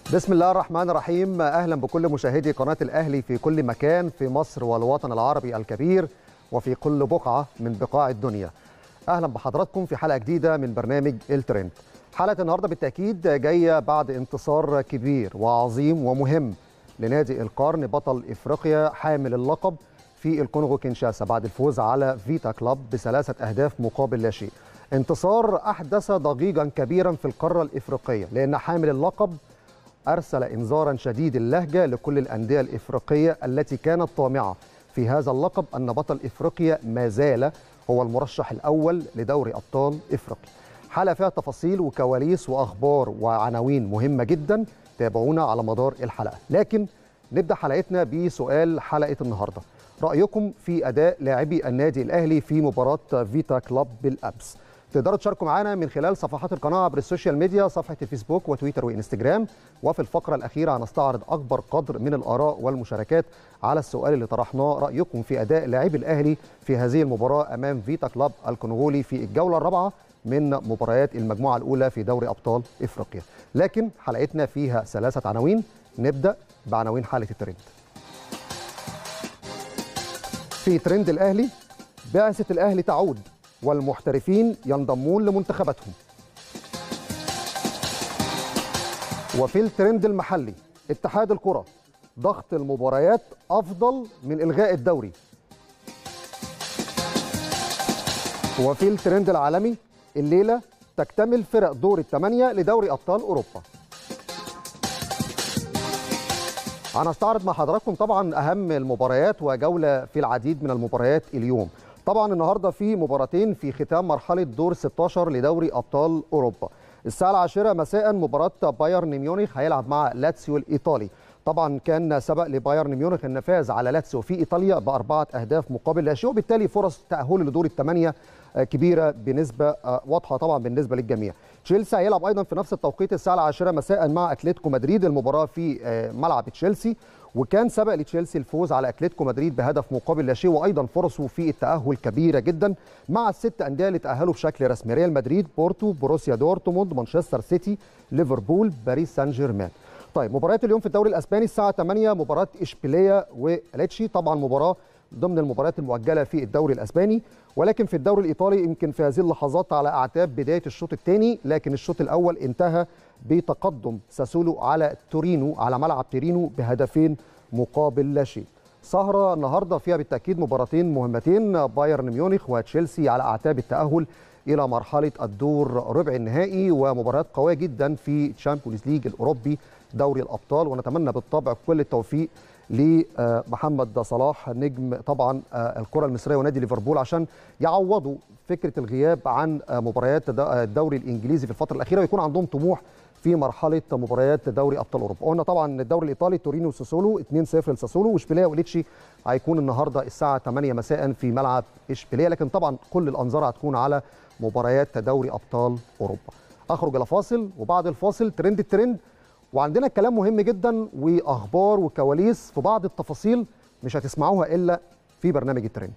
بسم الله الرحمن الرحيم اهلا بكل مشاهدي قناه الاهلي في كل مكان في مصر والوطن العربي الكبير وفي كل بقعه من بقاع الدنيا اهلا بحضراتكم في حلقه جديده من برنامج الترند حلقه النهارده بالتاكيد جايه بعد انتصار كبير وعظيم ومهم لنادي القرن بطل افريقيا حامل اللقب في الكونغو كينشاسا بعد الفوز على فيتا كلاب بثلاثه اهداف مقابل لا شيء انتصار احدث ضجيجا كبيرا في القاره الافريقيه لان حامل اللقب أرسل إنذارا شديد اللهجة لكل الأندية الإفريقية التي كانت طامعة في هذا اللقب أن بطل إفريقيا ما زال هو المرشح الأول لدوري أبطال إفريقيا حلقة فيها تفاصيل وكواليس وأخبار وعناوين مهمة جدا تابعونا على مدار الحلقة لكن نبدأ حلقتنا بسؤال حلقة النهاردة رأيكم في أداء لاعبي النادي الأهلي في مباراة فيتا كلاب بالأمس تقدروا تشاركوا معنا من خلال صفحات القناه عبر السوشيال ميديا صفحه الفيسبوك وتويتر وانستجرام وفي الفقره الاخيره هنستعرض اكبر قدر من الاراء والمشاركات على السؤال اللي طرحناه رايكم في اداء لاعبي الاهلي في هذه المباراه امام فيتا كلاب الكونغولي في الجوله الرابعه من مباريات المجموعه الاولى في دوري ابطال افريقيا لكن حلقتنا فيها ثلاثه عناوين نبدا بعناوين حاله الترند في ترند الاهلي بعثه الاهلي تعود والمحترفين ينضمون لمنتخباتهم وفي الترند المحلي اتحاد الكرة ضغط المباريات أفضل من إلغاء الدوري وفي الترند العالمي الليلة تكتمل فرق دور الثمانية لدوري أبطال أوروبا هنستعرض مع حضراتكم طبعا أهم المباريات وجولة في العديد من المباريات اليوم طبعا النهارده في مباراتين في ختام مرحله دور 16 لدوري ابطال اوروبا الساعه العاشرة مساء مباراه بايرن ميونخ هيلعب مع لاتسيو الايطالي طبعا كان سبق لبايرن ميونخ ان فاز على لاتسيو في ايطاليا باربعه اهداف مقابل لا شيء وبالتالي فرص تاهله لدور الثمانيه كبيره بنسبه واضحه طبعا بالنسبه للجميع تشيلسي هيلعب ايضا في نفس التوقيت الساعه العاشرة مساء مع اتلتيكو مدريد المباراه في ملعب تشيلسي وكان سبق لتشيلسي الفوز على اتلتيكو مدريد بهدف مقابل لا شيء وايضا فرصه في التاهل كبيره جدا مع الست انديه اللي تاهلوا بشكل رسمي ريال مدريد بورتو بروسيا دورتموند مانشستر سيتي ليفربول باريس سان جيرمان طيب مباريات اليوم في الدوري الاسباني الساعه 8 مباراه اشبيليه وليتشي طبعا مباراه ضمن المباريات المؤجله في الدوري الاسباني ولكن في الدوري الايطالي يمكن في هذه اللحظات على اعتاب بدايه الشوط الثاني لكن الشوط الاول انتهى بتقدم ساسولو على تورينو على ملعب تورينو بهدفين مقابل لا شيء سهرة النهاردة فيها بالتأكيد مباراتين مهمتين بايرن ميونخ وتشيلسي على أعتاب التأهل إلى مرحلة الدور ربع النهائي ومباريات قوية جدا في تشامبيونز ليج الأوروبي دوري الأبطال ونتمنى بالطبع كل التوفيق لمحمد صلاح نجم طبعا الكرة المصرية ونادي ليفربول عشان يعوضوا فكرة الغياب عن مباريات الدوري الإنجليزي في الفترة الأخيرة ويكون عندهم طموح في مرحله مباريات دوري ابطال اوروبا قلنا طبعا الدوري الايطالي تورينو وساسولو 2-0 لساسولو واشبيليه وليتشي هيكون النهارده الساعه 8 مساء في ملعب اشبيليه لكن طبعا كل الانظار هتكون على مباريات دوري ابطال اوروبا اخرج الى فاصل وبعد الفاصل ترند الترند وعندنا كلام مهم جدا واخبار وكواليس في بعض التفاصيل مش هتسمعوها الا في برنامج الترند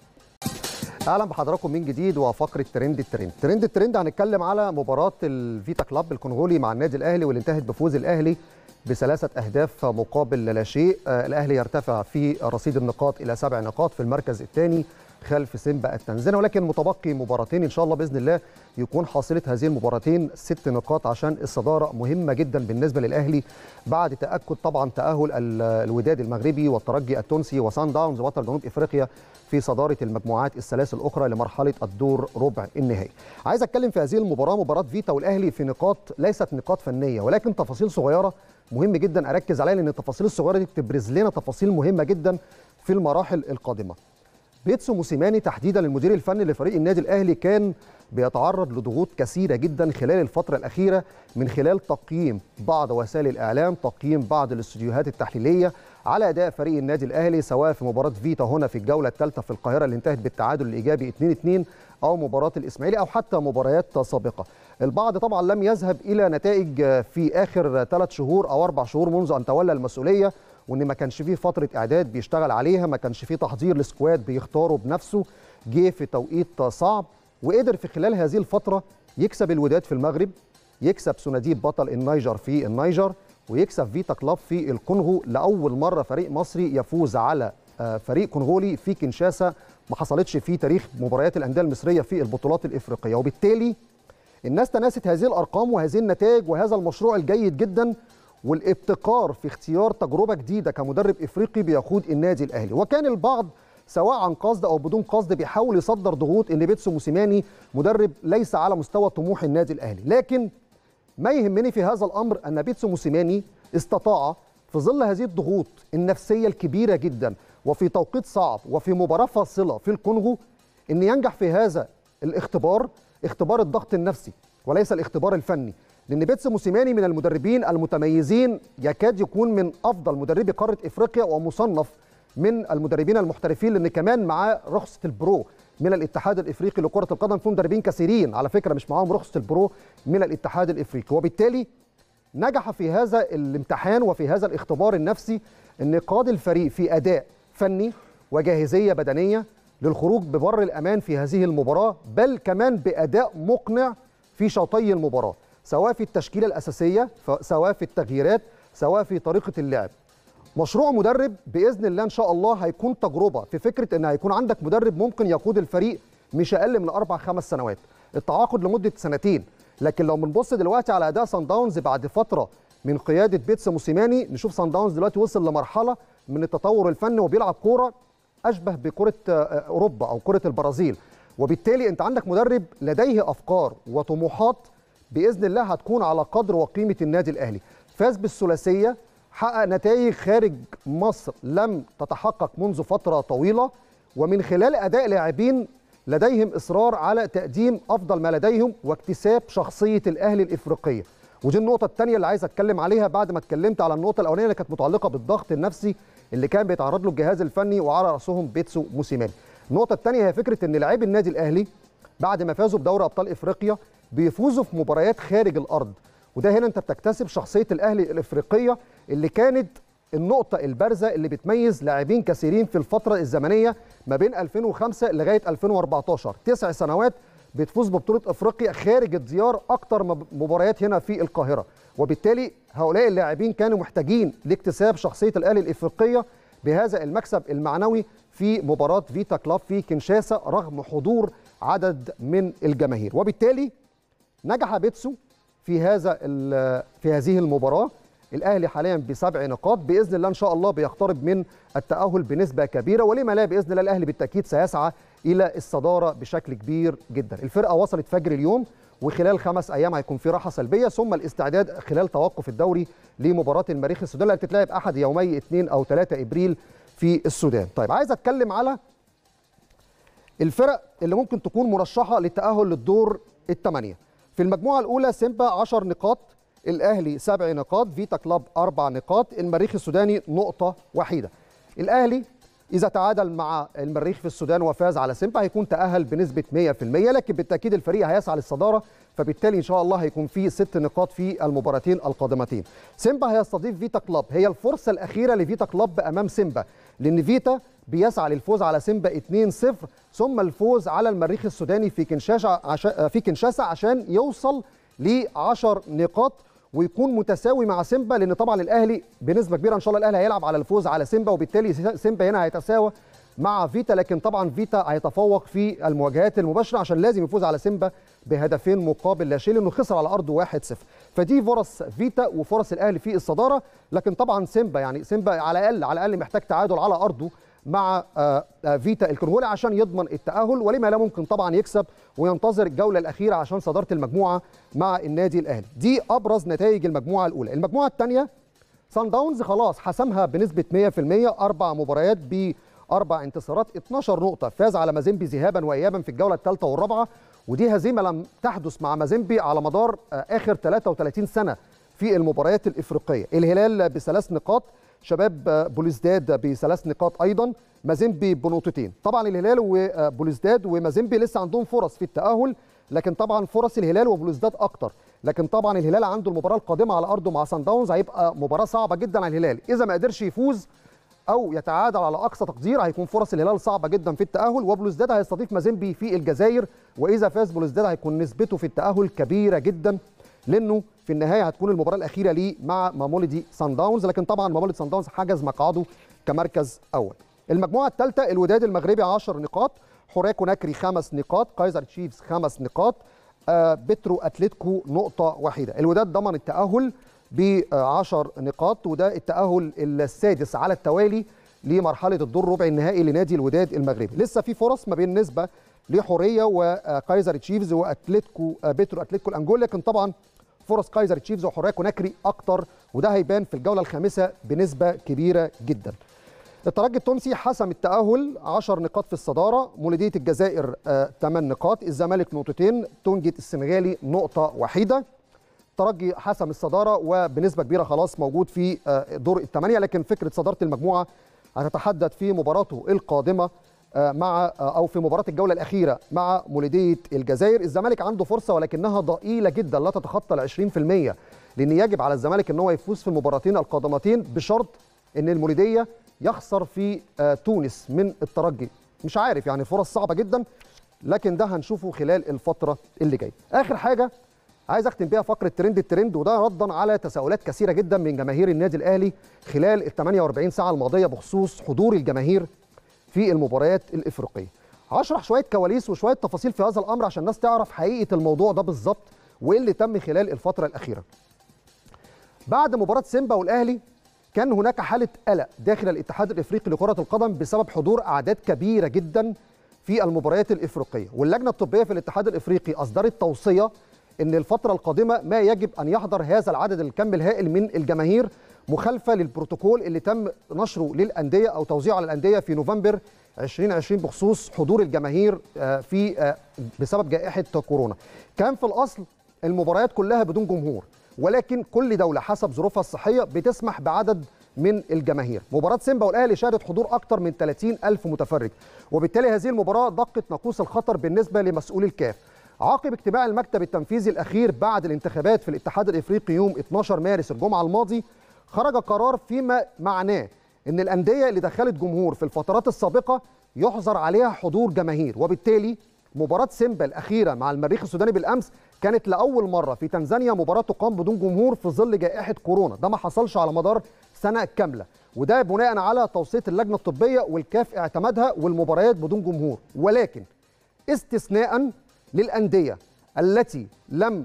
اهلا بحضراتكم من جديد وفقره ترند الترند ترند الترند هنتكلم على مباراه الفيتا كلاب الكونغولي مع النادي الاهلي واللي انتهت بفوز الاهلي بثلاثه اهداف مقابل لا شيء الاهلي يرتفع في رصيد النقاط الى سبع نقاط في المركز الثاني خلف سيمبا التنزاني ولكن متبقي مباراتين ان شاء الله باذن الله يكون حاصله هذه المباراتين ست نقاط عشان الصداره مهمه جدا بالنسبه للاهلي بعد تاكد طبعا تاهل الوداد المغربي والترجي التونسي وسان داونز بطل جنوب افريقيا في صداره المجموعات الثلاث الاخرى لمرحله الدور ربع النهائي. عايز اتكلم في هذه المباراه مباراه فيتا والاهلي في نقاط ليست نقاط فنيه ولكن تفاصيل صغيره مهم جدا اركز عليها لان التفاصيل الصغيره دي بتبرز لنا تفاصيل مهمه جدا في المراحل القادمه. بيتسو موسيماني تحديدا المدير الفني لفريق النادي الاهلي كان بيتعرض لضغوط كثيره جدا خلال الفتره الاخيره من خلال تقييم بعض وسائل الاعلام تقييم بعض الاستوديوهات التحليليه على اداء فريق النادي الاهلي سواء في مباراه فيتا هنا في الجوله الثالثه في القاهره اللي انتهت بالتعادل الايجابي 2-2 او مباراه الاسماعيلي او حتى مباريات سابقه البعض طبعا لم يذهب الى نتائج في اخر ثلاث شهور او اربع شهور منذ ان تولى المسؤوليه وان ما كانش فيه فتره اعداد بيشتغل عليها ما كانش فيه تحضير لسكواد بيختاره بنفسه جه في توقيت صعب وقدر في خلال هذه الفتره يكسب الوداد في المغرب يكسب سناديب بطل النيجر في النيجر ويكسب فيتا كلاب في الكونغو لاول مره فريق مصري يفوز على فريق كونغولي في كينشاسا ما حصلتش في تاريخ مباريات الانديه المصريه في البطولات الافريقيه وبالتالي الناس تناست هذه الارقام وهذه النتائج وهذا المشروع الجيد جدا والابتكار في اختيار تجربه جديده كمدرب افريقي بيقود النادي الاهلي وكان البعض سواء عن قصد او بدون قصد بيحاول يصدر ضغوط ان بيتسو موسيماني مدرب ليس على مستوى طموح النادي الاهلي لكن ما يهمني في هذا الامر ان بيتسو موسيماني استطاع في ظل هذه الضغوط النفسيه الكبيره جدا وفي توقيت صعب وفي مباراه فاصله في الكونغو ان ينجح في هذا الاختبار اختبار الضغط النفسي وليس الاختبار الفني لان بيتسو موسيماني من المدربين المتميزين يكاد يكون من افضل مدربي قاره افريقيا ومصنف من المدربين المحترفين لان كمان معاه رخصه البرو من الاتحاد الافريقي لكره القدم في مدربين كثيرين على فكره مش معاهم رخصه البرو من الاتحاد الافريقي وبالتالي نجح في هذا الامتحان وفي هذا الاختبار النفسي ان قاد الفريق في اداء فني وجاهزيه بدنيه للخروج ببر الامان في هذه المباراه بل كمان باداء مقنع في شوطي المباراه سواء في التشكيله الاساسيه سواء في التغييرات سواء في طريقه اللعب مشروع مدرب باذن الله ان شاء الله هيكون تجربه في فكره ان هيكون عندك مدرب ممكن يقود الفريق مش اقل من اربع خمس سنوات التعاقد لمده سنتين لكن لو بنبص دلوقتي على اداء سان داونز بعد فتره من قياده بيتس موسيماني نشوف سان داونز دلوقتي وصل لمرحله من التطور الفني وبيلعب كوره اشبه بكره اوروبا او كره البرازيل وبالتالي انت عندك مدرب لديه افكار وطموحات باذن الله هتكون على قدر وقيمه النادي الاهلي فاز بالثلاثيه حقق نتائج خارج مصر لم تتحقق منذ فتره طويله ومن خلال اداء لاعبين لديهم اصرار على تقديم افضل ما لديهم واكتساب شخصيه الاهلي الافريقيه ودي النقطه الثانيه اللي عايز اتكلم عليها بعد ما اتكلمت على النقطه الاولانيه اللي كانت متعلقه بالضغط النفسي اللي كان بيتعرض له الجهاز الفني وعلى راسهم بيتسو موسيماني النقطه الثانيه هي فكره ان لاعبي النادي الاهلي بعد ما فازوا بدوري ابطال افريقيا بيفوزوا في مباريات خارج الارض وده هنا انت بتكتسب شخصيه الاهلي الافريقيه اللي كانت النقطة البارزة اللي بتميز لاعبين كثيرين في الفترة الزمنية ما بين 2005 لغاية 2014 تسع سنوات بتفوز ببطولة أفريقيا خارج الديار أكتر مباريات هنا في القاهرة وبالتالي هؤلاء اللاعبين كانوا محتاجين لاكتساب شخصية الأهلي الإفريقية بهذا المكسب المعنوي في مباراة فيتا كلاب في كينشاسا رغم حضور عدد من الجماهير وبالتالي نجح بيتسو في هذا في هذه المباراه الاهلي حاليا بسبع نقاط باذن الله ان شاء الله بيقترب من التاهل بنسبه كبيره ولما لا باذن الله الاهلي بالتاكيد سيسعى الى الصداره بشكل كبير جدا الفرقه وصلت فجر اليوم وخلال خمس ايام هيكون في راحه سلبيه ثم الاستعداد خلال توقف الدوري لمباراه المريخ السوداني اللي هتتلعب احد يومي 2 او 3 ابريل في السودان طيب عايز اتكلم على الفرق اللي ممكن تكون مرشحه للتاهل للدور الثمانيه في المجموعه الاولى سيمبا 10 نقاط الاهلي 7 نقاط فيتا كلاب 4 نقاط المريخ السوداني نقطه وحيده الاهلي اذا تعادل مع المريخ في السودان وفاز على سيمبا هيكون تاهل بنسبه 100% لكن بالتاكيد الفريق هيسعى للصداره فبالتالي ان شاء الله هيكون في ست نقاط في المباراتين القادمتين سيمبا هيستضيف فيتا كلاب هي الفرصه الاخيره لفيتا كلاب امام سيمبا لان فيتا بيسعى للفوز على سيمبا 2-0 ثم الفوز على المريخ السوداني في كنشاسا عشان في كنشاسا عشان يوصل ل 10 نقاط ويكون متساوي مع سيمبا لان طبعا الاهلي بنسبه كبيره ان شاء الله الاهلي هيلعب على الفوز على سيمبا وبالتالي سيمبا هنا هيتساوى مع فيتا لكن طبعا فيتا هيتفوق في المواجهات المباشره عشان لازم يفوز على سيمبا بهدفين مقابل لا شيء لانه خسر على ارضه 1-0 فدي فرص فيتا وفرص الاهلي في الصداره لكن طبعا سيمبا يعني سيمبا على الاقل على الاقل محتاج تعادل على ارضه مع فيتا الكونغولي عشان يضمن التأهل ولما لا ممكن طبعا يكسب وينتظر الجولة الأخيرة عشان صدارة المجموعة مع النادي الأهلي دي أبرز نتائج المجموعة الأولى المجموعة الثانية سان داونز خلاص حسمها بنسبة 100% أربع مباريات بأربع انتصارات 12 نقطة فاز على مازيمبي ذهابا وإيابا في الجولة الثالثة والرابعة ودي هزيمة لم تحدث مع مازيمبي على مدار آخر 33 سنة في المباريات الإفريقية الهلال بثلاث نقاط شباب بوليسداد بثلاث نقاط ايضا مازيمبي بنقطتين طبعا الهلال وبوليسداد ومازيمبي لسه عندهم فرص في التاهل لكن طبعا فرص الهلال وبوليسداد اكتر لكن طبعا الهلال عنده المباراه القادمه على ارضه مع سان داونز هيبقى مباراه صعبه جدا على الهلال اذا ما قدرش يفوز او يتعادل على اقصى تقدير هيكون فرص الهلال صعبه جدا في التاهل وبلوزداد هيستضيف مازيمبي في الجزائر واذا فاز بلوزداد هيكون نسبته في التاهل كبيره جدا لانه في النهايه هتكون المباراه الاخيره ليه مع مامولدي سان داونز لكن طبعا مامولدي سان داونز حجز مقعده كمركز اول المجموعه الثالثه الوداد المغربي 10 نقاط حوريه كوناكري خمس نقاط كايزر تشيفز خمس نقاط آه بترو اتلتيكو نقطه واحده الوداد ضمن التاهل ب 10 نقاط وده التاهل السادس على التوالي لمرحله الدور ربع النهائي لنادي الوداد المغربي لسه في فرص ما بين نسبه لحوريه وكايزر تشيفز واتلتيكو بترو اتلتيكو الانجول لكن طبعا فرص كايزر تشيفز وحوريه كوناكري اكتر وده هيبان في الجوله الخامسه بنسبه كبيره جدا الترجي التونسي حسم التأهل 10 نقاط في الصدارة مولودية الجزائر 8 نقاط الزمالك نقطتين تونجيت السنغالي نقطة وحيدة الترجي حسم الصدارة وبنسبة كبيرة خلاص موجود في دور الثمانية لكن فكرة صدارة المجموعة هتتحدد في مباراته القادمة مع أو في مباراة الجولة الأخيرة مع مولودية الجزائر الزمالك عنده فرصة ولكنها ضئيلة جدا لا تتخطى ال 20% لأن يجب على الزمالك أن هو يفوز في المباراتين القادمتين بشرط أن المولودية يخسر في تونس من الترجي مش عارف يعني فرص صعبه جدا لكن ده هنشوفه خلال الفتره اللي جايه اخر حاجه عايز اختم بيها فقره ترند الترند وده ردا على تساؤلات كثيره جدا من جماهير النادي الاهلي خلال ال 48 ساعه الماضيه بخصوص حضور الجماهير في المباريات الافريقيه هشرح شويه كواليس وشويه تفاصيل في هذا الامر عشان الناس تعرف حقيقه الموضوع ده بالظبط وايه اللي تم خلال الفتره الاخيره بعد مباراه سيمبا والاهلي كان هناك حالة قلق داخل الاتحاد الافريقي لكرة القدم بسبب حضور اعداد كبيرة جدا في المباريات الافريقية، واللجنة الطبية في الاتحاد الافريقي اصدرت توصية ان الفترة القادمة ما يجب ان يحضر هذا العدد الكم الهائل من الجماهير مخالفة للبروتوكول اللي تم نشره للأندية او توزيعه على الأندية في نوفمبر 2020 بخصوص حضور الجماهير في بسبب جائحة كورونا. كان في الاصل المباريات كلها بدون جمهور ولكن كل دولة حسب ظروفها الصحية بتسمح بعدد من الجماهير مباراة سيمبا والأهلي شهدت حضور أكثر من 30 ألف متفرج وبالتالي هذه المباراة دقت ناقوس الخطر بالنسبة لمسؤولي الكاف عقب اجتماع المكتب التنفيذي الأخير بعد الانتخابات في الاتحاد الإفريقي يوم 12 مارس الجمعة الماضي خرج قرار فيما معناه أن الأندية اللي دخلت جمهور في الفترات السابقة يحظر عليها حضور جماهير وبالتالي مباراة سيمبا الأخيرة مع المريخ السوداني بالأمس كانت لأول مرة في تنزانيا مباراة تقام بدون جمهور في ظل جائحة كورونا ده ما حصلش على مدار سنة كاملة وده بناء على توصية اللجنة الطبية والكاف اعتمادها والمباريات بدون جمهور ولكن استثناء للأندية التي لم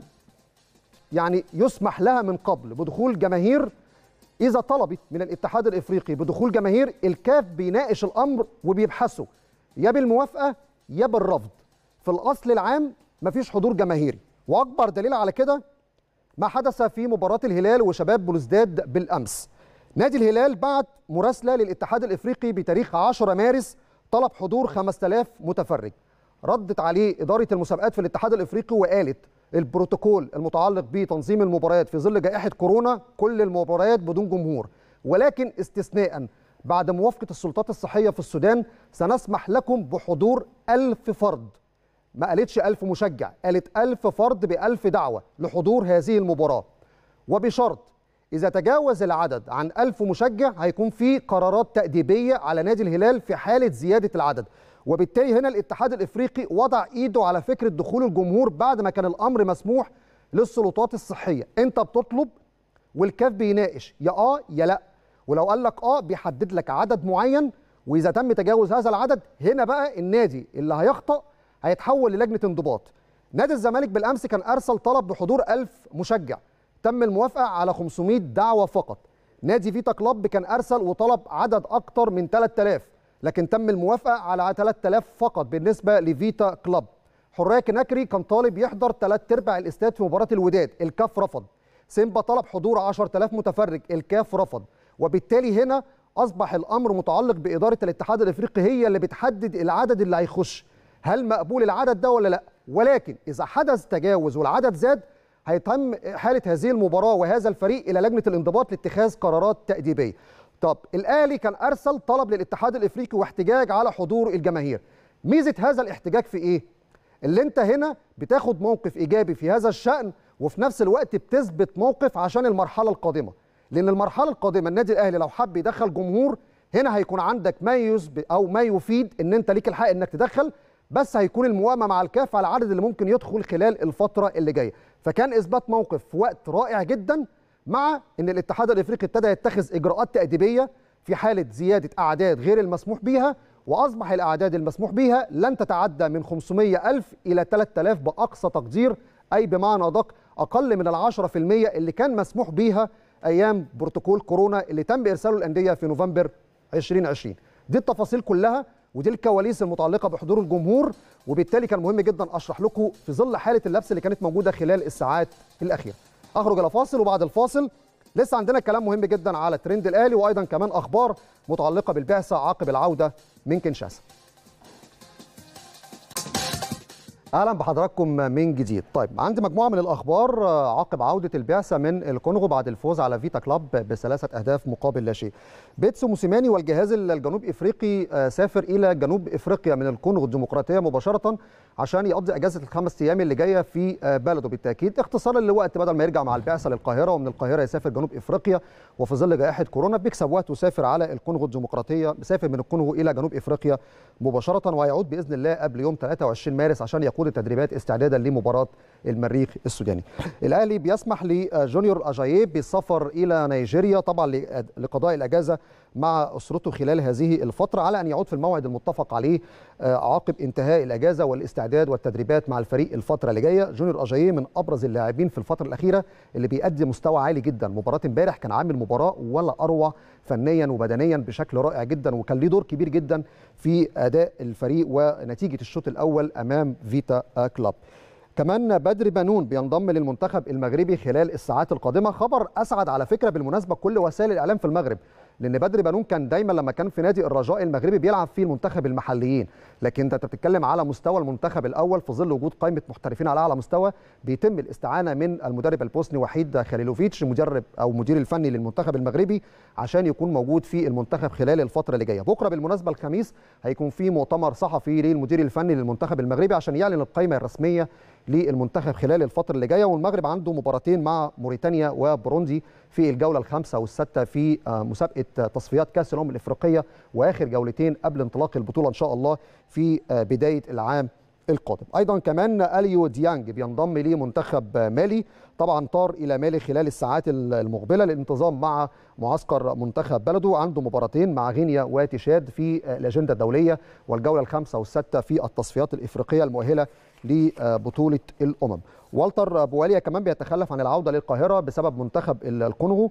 يعني يسمح لها من قبل بدخول جماهير إذا طلبت من الاتحاد الإفريقي بدخول جماهير الكاف بيناقش الأمر وبيبحثه يا بالموافقة يا بالرفض في الأصل العام مفيش حضور جماهيري واكبر دليل على كده ما حدث في مباراه الهلال وشباب بلوزداد بالامس نادي الهلال بعت مراسله للاتحاد الافريقي بتاريخ 10 مارس طلب حضور 5000 متفرج ردت عليه اداره المسابقات في الاتحاد الافريقي وقالت البروتوكول المتعلق بتنظيم المباريات في ظل جائحه كورونا كل المباريات بدون جمهور ولكن استثناء بعد موافقه السلطات الصحيه في السودان سنسمح لكم بحضور ألف فرد ما قالتش ألف مشجع قالت ألف فرد بألف دعوة لحضور هذه المباراة وبشرط إذا تجاوز العدد عن ألف مشجع هيكون في قرارات تأديبية على نادي الهلال في حالة زيادة العدد وبالتالي هنا الاتحاد الإفريقي وضع إيده على فكرة دخول الجمهور بعد ما كان الأمر مسموح للسلطات الصحية أنت بتطلب والكاف بيناقش يا آه يا لأ ولو قال لك آه بيحدد لك عدد معين وإذا تم تجاوز هذا العدد هنا بقى النادي اللي هيخطأ هيتحول للجنه انضباط. نادي الزمالك بالامس كان ارسل طلب بحضور 1000 مشجع، تم الموافقه على 500 دعوه فقط. نادي فيتا كلوب كان ارسل وطلب عدد اكثر من 3000 لكن تم الموافقه على 3000 فقط بالنسبه لفيتا كلوب. حريه كناكري كان طالب يحضر ثلاث ارباع الاستاد في مباراه الوداد، الكاف رفض. سيمبا طلب حضور 10000 متفرج، الكاف رفض. وبالتالي هنا اصبح الامر متعلق باداره الاتحاد الافريقي هي اللي بتحدد العدد اللي هيخش. هل مقبول العدد ده ولا لا ولكن اذا حدث تجاوز والعدد زاد هيتم حاله هذه المباراه وهذا الفريق الى لجنه الانضباط لاتخاذ قرارات تاديبيه طب الاهلي كان ارسل طلب للاتحاد الافريقي واحتجاج على حضور الجماهير ميزه هذا الاحتجاج في ايه اللي انت هنا بتاخد موقف ايجابي في هذا الشان وفي نفس الوقت بتثبت موقف عشان المرحله القادمه لان المرحله القادمه النادي الاهلي لو حب يدخل جمهور هنا هيكون عندك ما يثبت او ما يفيد ان انت ليك الحق انك تدخل بس هيكون الموائمه مع الكاف على العدد اللي ممكن يدخل خلال الفتره اللي جايه فكان اثبات موقف في وقت رائع جدا مع ان الاتحاد الافريقي ابتدى يتخذ اجراءات تاديبيه في حاله زياده اعداد غير المسموح بها واصبح الاعداد المسموح بها لن تتعدى من 500 الف الى 3000 باقصى تقدير اي بمعنى ادق اقل من ال 10% اللي كان مسموح بيها ايام بروتوكول كورونا اللي تم ارساله الانديه في نوفمبر 2020 دي التفاصيل كلها ودي الكواليس المتعلقه بحضور الجمهور وبالتالي كان مهم جدا اشرح لكم في ظل حاله اللبس اللي كانت موجوده خلال الساعات الاخيره اخرج الى فاصل وبعد الفاصل لسه عندنا كلام مهم جدا على ترند الاهلي وايضا كمان اخبار متعلقه بالبعثه عقب العوده من كنشاسا اهلا بحضراتكم من جديد طيب عندي مجموعه من الاخبار عقب عوده البعثه من الكونغو بعد الفوز على فيتا كلاب بثلاثه اهداف مقابل لا شيء بيتسو موسيماني والجهاز الجنوب افريقي سافر الى جنوب افريقيا من الكونغو الديمقراطيه مباشره عشان يقضي اجازه الخمس ايام اللي جايه في بلده بالتاكيد اختصارا لوقت بدل ما يرجع مع البعثه للقاهره ومن القاهره يسافر جنوب افريقيا وفي ظل جائحه كورونا بيكسب وقت وسافر على الكونغو الديمقراطيه مسافر من الكونغو الى جنوب افريقيا مباشره ويعود باذن الله قبل يوم 23 مارس عشان يقود التدريبات استعدادا لمباراه المريخ السوداني. الاهلي بيسمح لجونيور اجاييه بالسفر الى نيجيريا طبعا لقضاء الاجازه مع اسرته خلال هذه الفتره على ان يعود في الموعد المتفق عليه عقب انتهاء الاجازه والاستعداد والتدريبات مع الفريق الفتره اللي جايه جونيور اجاييه من ابرز اللاعبين في الفتره الاخيره اللي بيأدي مستوى عالي جدا مباراه امبارح كان عامل مباراه ولا اروع فنيا وبدنيا بشكل رائع جدا وكان ليه دور كبير جدا في اداء الفريق ونتيجه الشوط الاول امام فيتا كلاب كمان بدر بنون بينضم للمنتخب المغربي خلال الساعات القادمه خبر اسعد على فكره بالمناسبه كل وسائل الاعلام في المغرب لان بدر بنون كان دايما لما كان في نادي الرجاء المغربي بيلعب فيه المنتخب المحليين لكن انت بتتكلم على مستوى المنتخب الاول في ظل وجود قائمه محترفين على اعلى مستوى بيتم الاستعانه من المدرب البوسني وحيد خليلوفيتش مدرب او مدير الفني للمنتخب المغربي عشان يكون موجود في المنتخب خلال الفتره اللي جايه بكره بالمناسبه الخميس هيكون في مؤتمر صحفي للمدير الفني للمنتخب المغربي عشان يعلن القائمه الرسميه للمنتخب خلال الفتره اللي جايه والمغرب عنده مباراتين مع موريتانيا وبوروندي في الجوله الخامسه والسادسه في مسابقه تصفيات كاس الامم الافريقيه واخر جولتين قبل انطلاق البطوله ان شاء الله في بدايه العام القادم ايضا كمان اليو ديانج بينضم لمنتخب مالي طبعا طار الى مالي خلال الساعات المقبله للانتظام مع معسكر منتخب بلده عنده مباراتين مع غينيا وتشاد في الاجنده الدوليه والجوله الخامسه والسادسه في التصفيات الافريقيه المؤهله لبطوله الامم والتر بواليا كمان بيتخلف عن العوده للقاهره بسبب منتخب الكونغو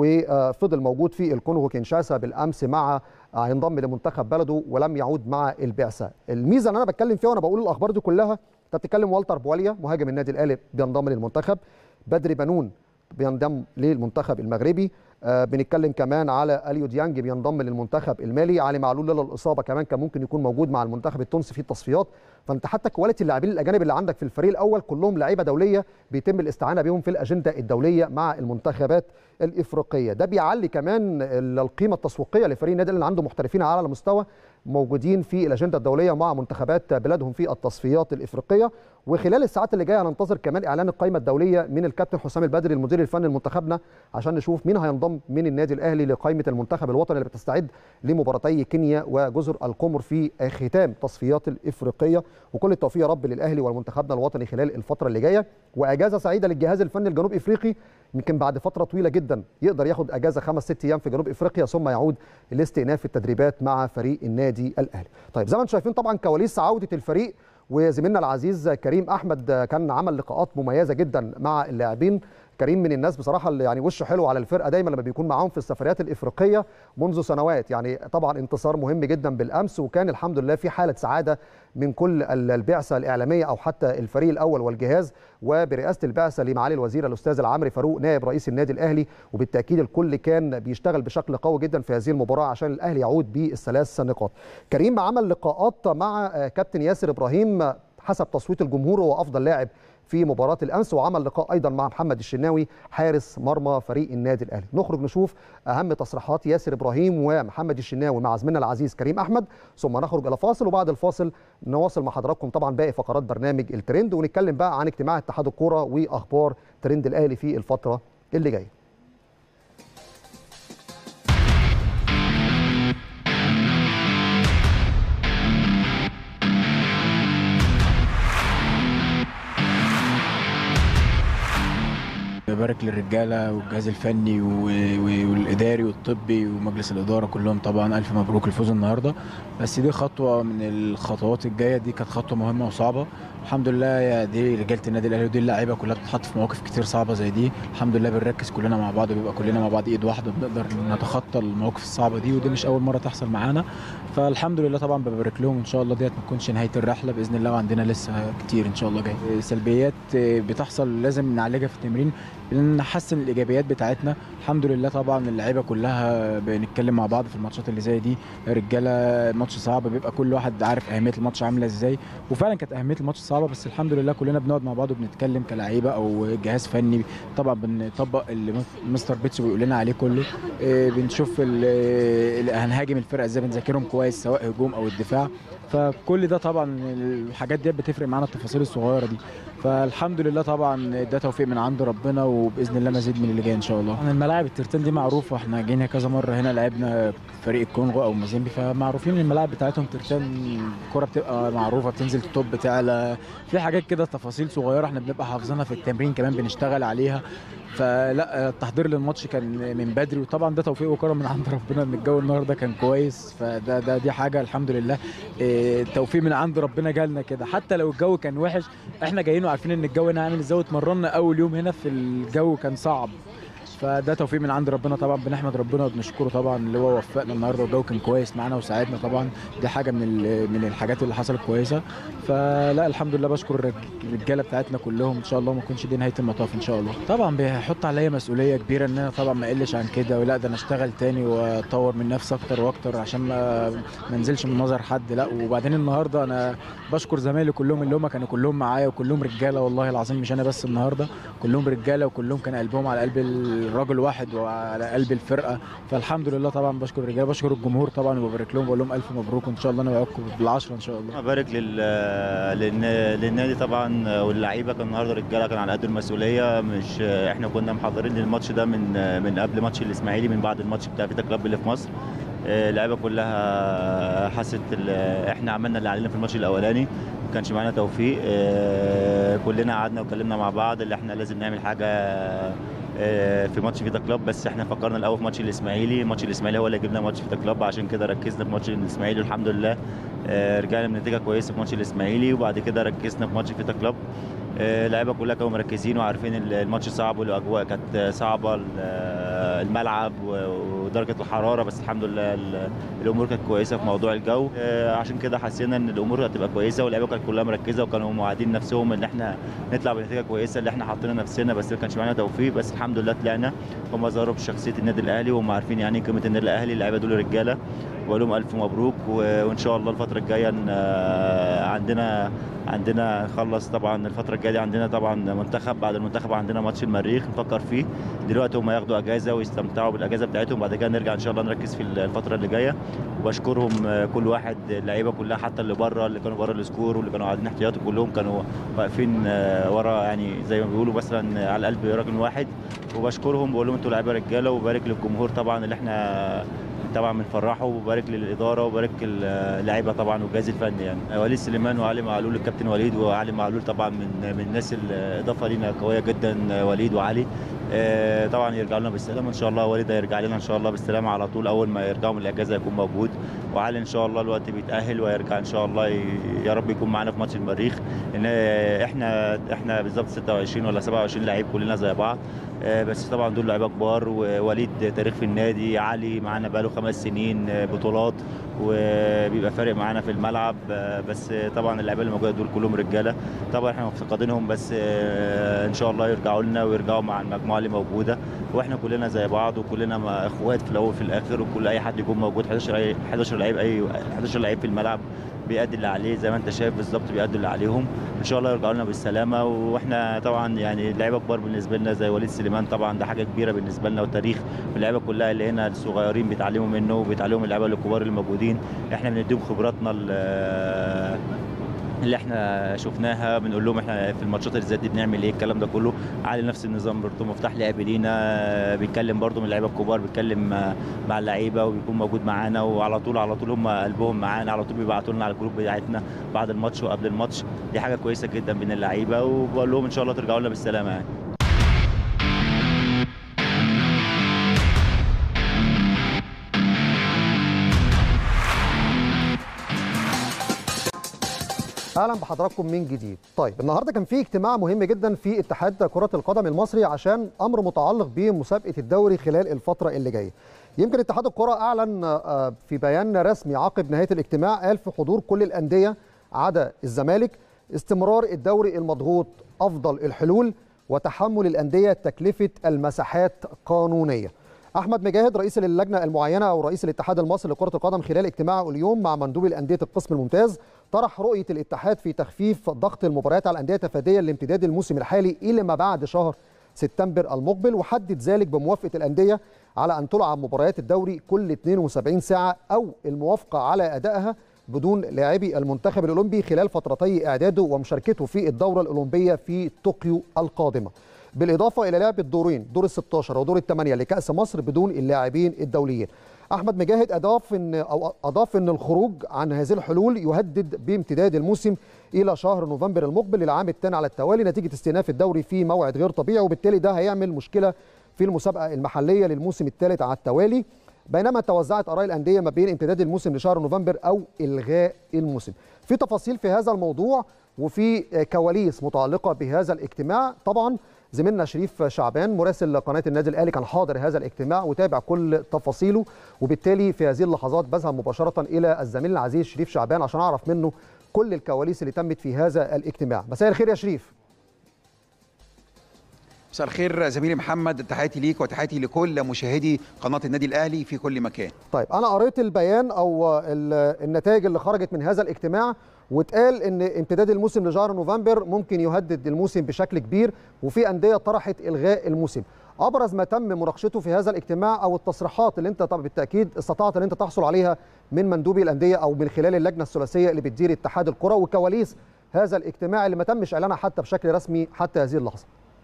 وفضل موجود في الكونغو كينشاسا بالامس مع هينضم لمنتخب بلده ولم يعود مع البعثه الميزه اللي انا بتكلم فيها وانا بقول الاخبار دي كلها انت بتتكلم والتر بواليا مهاجم النادي الاهلي بينضم للمنتخب بدري بنون بينضم للمنتخب المغربي آه بنتكلم كمان على اليو ديانج بينضم للمنتخب المالي علي معلول لولا الاصابه كمان كان ممكن يكون موجود مع المنتخب التونسي في التصفيات فانت حتى كواليتي اللاعبين الاجانب اللي عندك في الفريق الاول كلهم لعيبه دوليه بيتم الاستعانه بهم في الاجنده الدوليه مع المنتخبات الافريقيه ده بيعلي كمان القيمه التسويقيه لفريق النادي اللي عنده محترفين على اعلى مستوى موجودين في الاجنده الدوليه مع منتخبات بلادهم في التصفيات الافريقيه وخلال الساعات اللي جايه هننتظر كمان اعلان القائمه الدوليه من الكابتن حسام البدري المدير الفني لمنتخبنا عشان نشوف مين هينضم من النادي الاهلي لقائمه المنتخب الوطني اللي بتستعد لمباراتي كينيا وجزر القمر في ختام تصفيات الافريقيه وكل التوفيق يا رب للاهلي ولمنتخبنا الوطني خلال الفتره اللي جايه واجازه سعيده للجهاز الفني الجنوب افريقي يمكن بعد فتره طويله جدا يقدر ياخد اجازه خمس ست ايام في جنوب افريقيا ثم يعود لاستئناف التدريبات مع فريق النادي الاهلي. طيب زي ما انتم شايفين طبعا كواليس عوده الفريق وزميلنا العزيز كريم احمد كان عمل لقاءات مميزه جدا مع اللاعبين كريم من الناس بصراحه اللي يعني وشه حلو على الفرقه دايما لما بيكون معاهم في السفريات الافريقيه منذ سنوات يعني طبعا انتصار مهم جدا بالامس وكان الحمد لله في حاله سعاده من كل البعثه الاعلاميه او حتى الفريق الاول والجهاز وبرئاسه البعثه لمعالي الوزير الاستاذ العمري فاروق نائب رئيس النادي الاهلي وبالتاكيد الكل كان بيشتغل بشكل قوي جدا في هذه المباراه عشان الاهلي يعود بالثلاث نقاط. كريم عمل لقاءات مع كابتن ياسر ابراهيم حسب تصويت الجمهور هو افضل لاعب في مباراه الامس وعمل لقاء ايضا مع محمد الشناوي حارس مرمى فريق النادي الاهلي نخرج نشوف اهم تصريحات ياسر ابراهيم ومحمد الشناوي مع زميلنا العزيز كريم احمد ثم نخرج الى فاصل وبعد الفاصل نواصل مع حضراتكم طبعا باقي فقرات برنامج الترند ونتكلم بقى عن اجتماع اتحاد الكوره واخبار ترند الاهلي في الفتره اللي جايه ببارك للرجاله والجهاز الفني و- و- والاداري والطبي ومجلس الاداره كلهم طبعا الف مبروك الفوز النهارده بس دي خطوه من الخطوات الجايه دي كانت خطوه مهمه وصعبه الحمد لله يا دي رجاله النادي الاهلي ودي اللعيبه كلها بتتحط في مواقف كتير صعبه زي دي الحمد لله بنركز كلنا مع بعض وبيبقى كلنا مع بعض ايد واحده بنقدر نتخطى المواقف الصعبه دي ودي مش اول مره تحصل معانا فالحمد لله طبعا ببارك لهم ان شاء الله ديت ما تكونش نهايه الرحله باذن الله وعندنا لسه كتير ان شاء الله جاي سلبيات بتحصل لازم نعالجها في التمرين نحسن الايجابيات بتاعتنا الحمد لله طبعا اللعيبه كلها بنتكلم مع بعض في الماتشات اللي زي دي رجاله ماتش صعب بيبقى كل واحد عارف اهميه الماتش عامله ازاي وفعلا كانت اهميه الماتش صعبه بس الحمد لله كلنا بنقعد مع بعض وبنتكلم كلعيبه او جهاز فني طبعا بنطبق اللي مستر بيتسو بيقول لنا عليه كله إيه، بنشوف ال- ال- هنهاجم الفرقه ازاي بنذاكرهم كويس سواء هجوم او الدفاع فكل ده طبعا الحاجات دي بتفرق معانا التفاصيل الصغيره دي فالحمد لله طبعا ده توفيق من عند ربنا وباذن الله مزيد من اللي جاي ان شاء الله طبعاً الملاعب الترتان دي معروفه احنا جينا كذا مره هنا لعبنا فريق الكونغو او مازيمبي فمعروفين الملاعب بتاعتهم ترتان الكره بتبقى معروفه بتنزل توب بتعلى في حاجات كده تفاصيل صغيره احنا بنبقى حافظينها في التمرين كمان بنشتغل عليها فلا التحضير للماتش كان من بدري وطبعا ده توفيق وكرم من عند ربنا ان الجو النهارده كان كويس فده ده دي حاجه الحمد لله إيه، توفيق من عند ربنا جالنا كده حتى لو الجو كان وحش احنا جايين وعارفين ان الجو هنا عامل ازاي واتمرنا اول يوم هنا في الجو كان صعب فده توفيق من عند ربنا طبعا بنحمد ربنا وبنشكره طبعا اللي هو وفقنا النهارده والجو كان كويس معانا وساعدنا طبعا دي حاجه من ال- من الحاجات اللي حصلت كويسه فلا الحمد لله بشكر الرج- الرجاله بتاعتنا كلهم ان شاء الله ما تكونش دي نهايه المطاف ان شاء الله طبعا بيحط عليا مسؤوليه كبيره ان انا طبعا ما اقلش عن كده ولا ده انا اشتغل تاني واطور من نفسي اكتر واكتر عشان ما ما انزلش من نظر حد لا وبعدين النهارده انا بشكر زمايلي كلهم اللي هم كانوا كلهم معايا وكلهم رجاله والله العظيم مش انا بس النهارده كلهم رجاله وكلهم كان قلبهم على قلب الراجل واحد وعلى قلب الفرقه فالحمد لله طبعا بشكر الرجاله بشكر الجمهور طبعا وببارك لهم بقول لهم الف مبروك وان شاء الله انا وعدكم بالعشره ان شاء الله ابارك لل... للن- للنادي طبعا واللعيبه كان النهارده رجاله كان على قد المسؤوليه مش احنا كنا محضرين للماتش ده من من قبل ماتش الاسماعيلي من بعد الماتش بتاع فيتا كلاب اللي في مصر اللعيبه كلها حست ال- احنا عملنا اللي علينا في الماتش الاولاني ما كانش معانا توفيق اه، كلنا قعدنا واتكلمنا مع بعض اللي احنا لازم نعمل حاجه اه، في ماتش فيتا كلاب بس احنا فكرنا الاول في ماتش الاسماعيلي ماتش الاسماعيلي هو اللي جبنا ماتش فيتا كلاب عشان كده ركزنا في ماتش الاسماعيلي والحمد لله اه، رجعنا بنتيجه كويسه في ماتش الاسماعيلي وبعد كده ركزنا في ماتش فيتا كلاب اه، اللعيبه كلها كانوا مركزين وعارفين ال- الماتش صعب والاجواء كانت صعبه ال- الملعب و- ودرجه الحراره بس الحمد لله ال- الامور كانت كويسه في موضوع الجو اه، عشان كده حسينا ان الامور هتبقى كويسه واللعيبه كانت كلها مركزه وكانوا موعدين نفسهم ان احنا نطلع بنتيجه كويسه اللي احنا حاطين نفسنا بس ما كانش معانا توفيق بس الحمد لله طلعنا هم ظهروا بشخصيه النادي الاهلي وهم عارفين يعني ايه قيمه النادي الاهلي اللعيبه دول رجاله بقول لهم الف مبروك و- وان شاء الله الفتره الجايه ن- عندنا عندنا نخلص طبعا الفتره الجايه دي عندنا طبعا منتخب بعد المنتخب عندنا ماتش المريخ نفكر فيه دلوقتي هم ياخدوا اجازه ويستمتعوا بالاجازه بتاعتهم بعد كده نرجع ان شاء الله نركز في الفتره اللي جايه وبشكرهم آه، كل واحد اللعيبه كلها حتى اللي بره اللي كانوا بره السكور واللي كانوا قاعدين احتياطي كلهم كانوا واقفين آه، ورا يعني زي ما بيقولوا مثلا على قلب راجل واحد وبشكرهم بقول لهم انتوا لعيبه رجاله وبارك للجمهور طبعا اللي احنا طبعا بنفرحه وبارك للاداره وبارك اللعيبه طبعا والجهاز الفني يعني وليد سليمان وعلي معلول الكابتن وليد وعلي معلول طبعا من من الناس الاضافه لينا قويه جدا وليد وعلي آه، طبعا يرجعوا لنا بالسلامه ان شاء الله وليد هيرجع لنا ان شاء الله بالسلامه على طول اول ما يرجعوا من الاجازه يكون موجود وعلي ان شاء الله الوقت بيتاهل ويرجع ان شاء الله ي- يا رب يكون معانا في ماتش المريخ ان احنا احنا بالظبط 26 ولا 27 لعيب كلنا زي بعض آه، بس طبعا دول لعيبه كبار ووليد تاريخ في النادي علي معانا بقاله خمس سنين آه، بطولات وبيبقى فارق معانا في الملعب آه، بس طبعا اللعيبه اللي موجوده دول كلهم رجاله طبعا احنا مفتقدينهم بس آه، ان شاء الله يرجعوا لنا ويرجعوا مع المجموعه اللي موجوده واحنا كلنا زي بعض وكلنا ما- اخوات في الاول وفي الاخر وكل اي حد يكون موجود 11 اي 11 لعيب اي 11 لعيب في الملعب بيأدي اللي عليه زي ما انت شايف بالظبط بيأدي اللي عليهم ان شاء الله يرجعوا لنا بالسلامه واحنا طبعا يعني لعيبه كبار بالنسبه لنا زي وليد سليمان طبعا ده حاجه كبيره بالنسبه لنا وتاريخ اللعيبه كلها اللي هنا الصغيرين بيتعلموا منه وبيتعلموا من اللعيبه الكبار اللي موجودين احنا بنديهم خبراتنا ال- اللي احنا شفناها بنقول لهم احنا في الماتشات اللي زي دي بنعمل ايه الكلام ده كله على نفس النظام برضه مفتاح لعب لينا بيتكلم برضه من اللعيبه الكبار بيتكلم مع اللعيبه وبيكون موجود معانا وعلى طول على طول هم قلبهم معانا على طول بيبعتوا لنا على الجروب بتاعتنا بعد الماتش وقبل الماتش دي حاجه كويسه جدا بين اللعيبه وبقول لهم ان شاء الله ترجعوا لنا بالسلامه يعني اهلا بحضراتكم من جديد طيب النهارده كان في اجتماع مهم جدا في اتحاد كره القدم المصري عشان امر متعلق بمسابقه الدوري خلال الفتره اللي جايه يمكن اتحاد الكره اعلن في بيان رسمي عقب نهايه الاجتماع قال في حضور كل الانديه عدا الزمالك استمرار الدوري المضغوط افضل الحلول وتحمل الانديه تكلفه المساحات قانونيه احمد مجاهد رئيس اللجنه المعينه او رئيس الاتحاد المصري لكره القدم خلال اجتماعه اليوم مع مندوبي الانديه القسم الممتاز طرح رؤيه الاتحاد في تخفيف ضغط المباريات على الانديه تفاديا لامتداد الموسم الحالي الى ما بعد شهر سبتمبر المقبل وحدد ذلك بموافقه الانديه على ان تلعب مباريات الدوري كل 72 ساعه او الموافقه على ادائها بدون لاعبي المنتخب الاولمبي خلال فترتي اعداده ومشاركته في الدوره الاولمبيه في طوكيو القادمه. بالاضافه الى لعب الدورين دور ال 16 ودور الثمانيه لكاس مصر بدون اللاعبين الدوليين. احمد مجاهد اضاف ان او اضاف ان الخروج عن هذه الحلول يهدد بامتداد الموسم الى شهر نوفمبر المقبل للعام الثاني على التوالي نتيجه استئناف الدوري في موعد غير طبيعي وبالتالي ده هيعمل مشكله في المسابقه المحليه للموسم الثالث على التوالي بينما توزعت اراء الانديه ما بين امتداد الموسم لشهر نوفمبر او الغاء الموسم. في تفاصيل في هذا الموضوع وفي كواليس متعلقه بهذا الاجتماع طبعا زميلنا شريف شعبان مراسل قناه النادي الاهلي كان حاضر هذا الاجتماع وتابع كل تفاصيله وبالتالي في هذه اللحظات بذهب مباشره الى الزميل العزيز شريف شعبان عشان اعرف منه كل الكواليس اللي تمت في هذا الاجتماع. مساء الخير يا شريف. مساء الخير زميلي محمد تحياتي ليك وتحياتي لكل مشاهدي قناه النادي الاهلي في كل مكان. طيب انا قريت البيان او النتائج اللي خرجت من هذا الاجتماع واتقال ان امتداد الموسم لشهر نوفمبر ممكن يهدد الموسم بشكل كبير وفي انديه طرحت الغاء الموسم. ابرز ما تم مناقشته في هذا الاجتماع او التصريحات اللي انت طبعا بالتاكيد استطعت ان انت تحصل عليها من مندوبي الانديه او من خلال اللجنه الثلاثيه اللي بتدير اتحاد الكره وكواليس هذا الاجتماع اللي ما تمش اعلانها حتى بشكل رسمي حتى هذه اللحظه.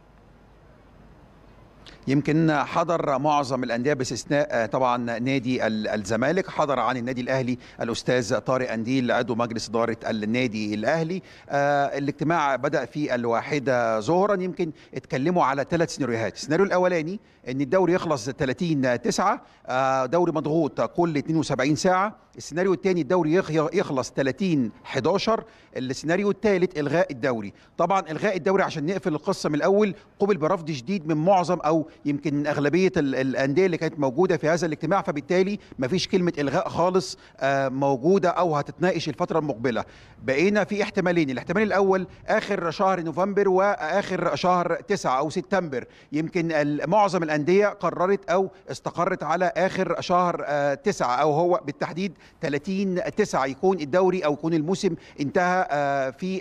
يمكن حضر معظم الانديه باستثناء طبعا نادي الزمالك حضر عن النادي الاهلي الاستاذ طارق انديل عضو مجلس اداره النادي الاهلي آه الاجتماع بدا في الواحده ظهرا يمكن اتكلموا على ثلاث سيناريوهات السيناريو الاولاني ان الدوري يخلص 30 9 آه دوري مضغوط كل 72 ساعه السيناريو الثاني الدوري يخلص 30 11 السيناريو الثالث الغاء الدوري طبعا الغاء الدوري عشان نقفل القصه من الاول قبل برفض شديد من معظم او يمكن من اغلبيه الانديه اللي كانت موجوده في هذا الاجتماع فبالتالي ما فيش كلمه الغاء خالص موجوده او هتتناقش الفتره المقبله بقينا في احتمالين الاحتمال الاول اخر شهر نوفمبر واخر شهر 9 او سبتمبر يمكن معظم الانديه قررت او استقرت على اخر شهر 9 او هو بالتحديد 30 9 يكون الدوري او يكون الموسم انتهى في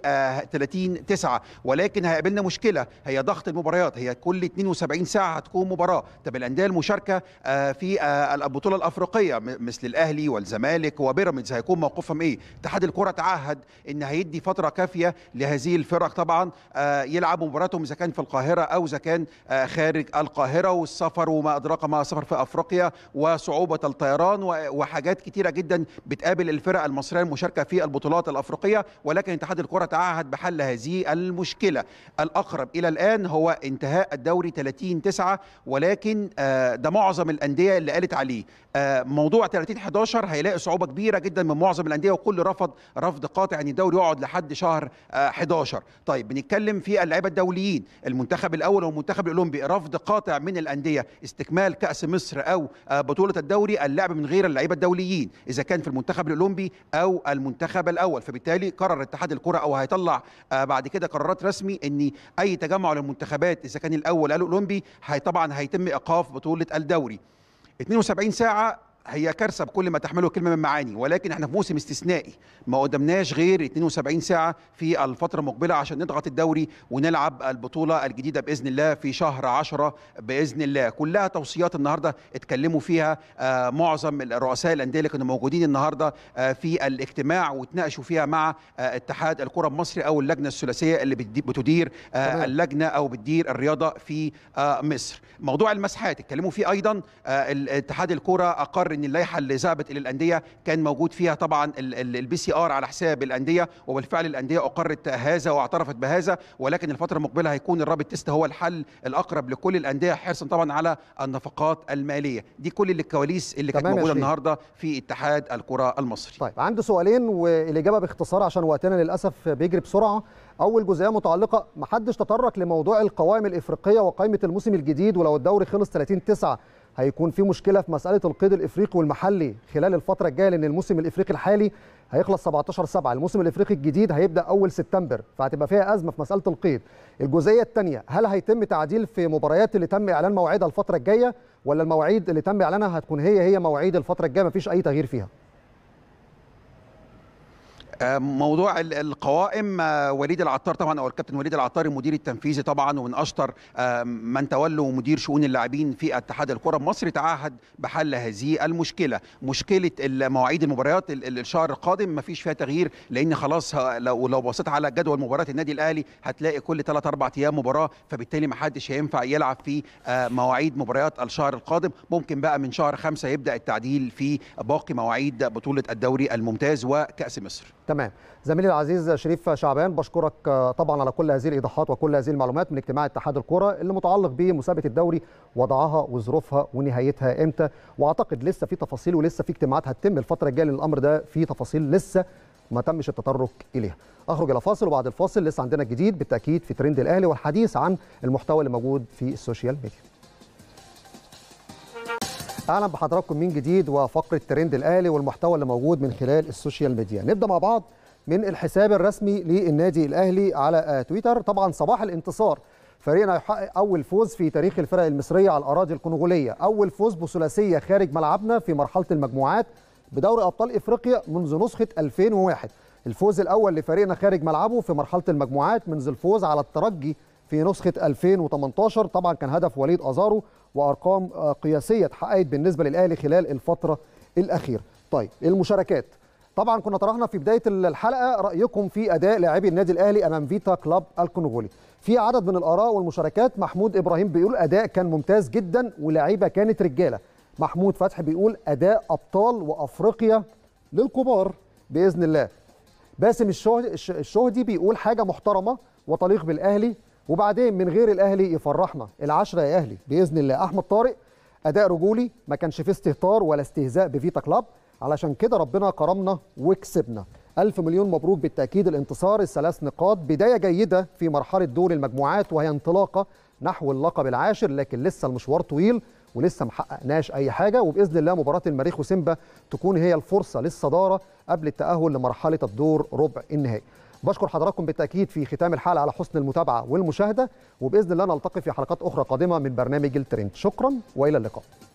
30 9 ولكن هيقابلنا مشكله هي ضغط المباريات هي كل 72 ساعه هتكون مباراه طب الانديه المشاركه في البطوله الافريقيه مثل الاهلي والزمالك وبيراميدز هيكون موقفهم ايه اتحاد الكره تعهد ان هيدي فتره كافيه لهذه الفرق طبعا يلعبوا مباراتهم اذا كان في القاهره او اذا كان خارج القاهره والسفر وما ادراك ما سفر في افريقيا وصعوبه الطيران وحاجات كتيره جدا بتقابل الفرق المصريه المشاركه في البطولات الافريقيه ولكن اتحاد الكره تعهد بحل هذه المشكله الاقرب الى الان هو انتهاء الدوري 30 9 ولكن ده معظم الانديه اللي قالت عليه موضوع 30 11 هيلاقي صعوبه كبيره جدا من معظم الانديه وكل رفض رفض قاطع ان الدوري يقعد لحد شهر 11 طيب بنتكلم في اللعيبه الدوليين المنتخب الاول والمنتخب الاولمبي رفض قاطع من الانديه استكمال كاس مصر او بطوله الدوري اللعب من غير اللعيبه الدوليين اذا كان في المنتخب الاولمبي او المنتخب الاول فبالتالي قرر اتحاد الكره او هيطلع بعد كده قرارات رسمي ان اي تجمع للمنتخبات اذا كان الاول او الاولمبي هي طبعا هيتم ايقاف بطوله الدوري 72 ساعه هي كارثه بكل ما تحمله كلمه من معاني ولكن احنا في موسم استثنائي ما قدمناش غير 72 ساعه في الفتره المقبله عشان نضغط الدوري ونلعب البطوله الجديده باذن الله في شهر 10 باذن الله كلها توصيات النهارده اتكلموا فيها آه معظم رؤساء الانديه اللي كانوا موجودين النهارده آه في الاجتماع وتناقشوا فيها مع آه اتحاد الكره المصري او اللجنه الثلاثيه اللي بتدير آه اللجنه او بتدير الرياضه في آه مصر موضوع المسحات اتكلموا فيه ايضا آه اتحاد الكره اقر باعتبار ان اللائحه اللي ذهبت الى الانديه كان موجود فيها طبعا البي سي ار على حساب الانديه وبالفعل الانديه اقرت هذا واعترفت بهذا ولكن الفتره المقبله هيكون الرابط تيست هو الحل الاقرب لكل الانديه حرصا طبعا على النفقات الماليه دي كل الكواليس اللي كانت تمام يا موجوده شريف. النهارده في اتحاد الكره المصري طيب عندي سؤالين والاجابه باختصار عشان وقتنا للاسف بيجري بسرعه اول جزئيه متعلقه ما حدش تطرق لموضوع القوائم الافريقيه وقائمه الموسم الجديد ولو الدوري خلص 30 9 هيكون في مشكله في مساله القيد الافريقي والمحلي خلال الفتره الجايه لان الموسم الافريقي الحالي هيخلص 17 7 الموسم الافريقي الجديد هيبدا اول سبتمبر فهتبقى فيها ازمه في مساله القيد الجزئيه الثانيه هل هيتم تعديل في مباريات اللي تم اعلان موعدها الفتره الجايه ولا المواعيد اللي تم اعلانها هتكون هي هي مواعيد الفتره الجايه مفيش اي تغيير فيها آه، موضوع ال- القوائم آه، وليد العطار طبعا او الكابتن وليد العطار المدير التنفيذي طبعا ومن اشطر آه، من تولوا مدير شؤون اللاعبين في اتحاد الكره المصري تعهد بحل هذه المشكله مشكله ال- مواعيد المباريات ال- ال- الشهر القادم ما فيش فيها تغيير لان خلاص ه- لو لو بصيت على جدول مباريات النادي الاهلي هتلاقي كل 3 4 ايام مباراه فبالتالي ما حدش هينفع يلعب في آه، مواعيد مباريات الشهر القادم ممكن بقى من شهر خمسة يبدا التعديل في باقي مواعيد بطوله الدوري الممتاز وكاس مصر تمام زميلي العزيز شريف شعبان بشكرك آه، طبعا على كل هذه الايضاحات وكل هذه المعلومات من اجتماع اتحاد الكره اللي متعلق بمسابقه الدوري وضعها وظروفها ونهايتها امتى واعتقد لسه في تفاصيل ولسه في اجتماعات هتتم الفتره الجايه لان الامر ده في تفاصيل لسه ما تمش التطرق اليها اخرج الى فاصل وبعد الفاصل لسه عندنا جديد بالتاكيد في ترند الاهلي والحديث عن المحتوى اللي موجود في السوشيال ميديا اهلا بحضراتكم من جديد وفقره ترند الاهلي والمحتوى اللي موجود من خلال السوشيال ميديا نبدا مع بعض من الحساب الرسمي للنادي الاهلي على آه، تويتر طبعا صباح الانتصار فريقنا يحقق اول فوز في تاريخ الفرق المصريه على الاراضي الكونغوليه اول فوز بثلاثيه خارج ملعبنا في مرحله المجموعات بدوري ابطال افريقيا منذ نسخه 2001 الفوز الاول لفريقنا خارج ملعبه في مرحله المجموعات منذ الفوز على الترجي في نسخه 2018 طبعا كان هدف وليد ازارو وارقام آه، قياسيه اتحققت بالنسبه للاهلي خلال الفتره الاخيره طيب المشاركات طبعا كنا طرحنا في بدايه الحلقه رايكم في اداء لاعبي النادي الاهلي امام فيتا كلاب الكونغولي في عدد من الاراء والمشاركات محمود ابراهيم بيقول اداء كان ممتاز جدا ولاعيبه كانت رجاله محمود فتحي بيقول اداء ابطال وافريقيا للكبار باذن الله باسم الشهد الش- الشهدي بيقول حاجه محترمه وتليق بالاهلي وبعدين من غير الاهلي يفرحنا العشره يا اهلي باذن الله احمد طارق اداء رجولي ما كانش فيه استهتار ولا استهزاء بفيتا كلاب علشان كده ربنا كرمنا وكسبنا ألف مليون مبروك بالتأكيد الانتصار الثلاث نقاط بداية جيدة في مرحلة دور المجموعات وهي انطلاقة نحو اللقب العاشر لكن لسه المشوار طويل ولسه محققناش أي حاجة وبإذن الله مباراة المريخ وسيمبا تكون هي الفرصة للصدارة قبل التأهل لمرحلة الدور ربع النهائي بشكر حضراتكم بالتأكيد في ختام الحلقة على حسن المتابعة والمشاهدة وبإذن الله نلتقي في حلقات أخرى قادمة من برنامج الترند شكرا وإلى اللقاء